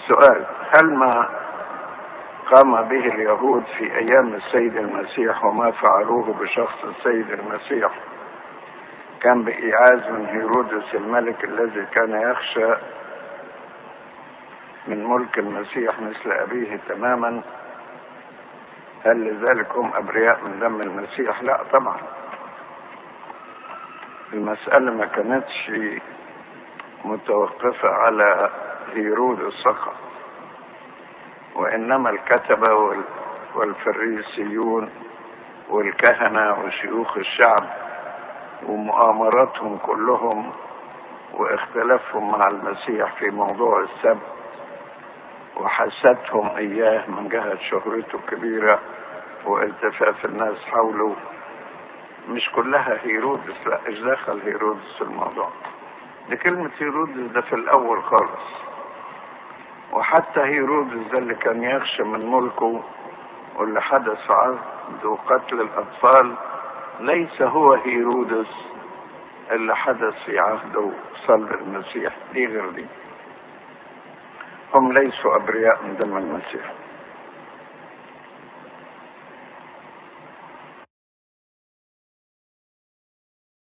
السؤال هل ما قام به اليهود في ايام السيد المسيح وما فعلوه بشخص السيد المسيح كان بإيعاز من هيرودس الملك الذي كان يخشى من ملك المسيح مثل أبيه تماما هل لذلك هم أبرياء من دم المسيح لا طبعا المسألة ما كانتش متوقفة على هيرودس فقط وإنما الكتبة والفريسيون والكهنة وشيوخ الشعب ومؤامراتهم كلهم واختلافهم مع المسيح في موضوع السبت وحستهم اياه من جهه شهرته الكبيره والتفاف الناس حوله مش كلها هيرودس لا ايش دخل هيرودس في الموضوع دي كلمة هيرودس ده في الأول خالص وحتى هيرودس ده اللي كان يخشى من ملكه واللي حدث في عهده قتل الأطفال ليس هو هيرودس اللي حدث في عهده صلب المسيح دي غير دي هم ليسوا أبرياء من دم المسيح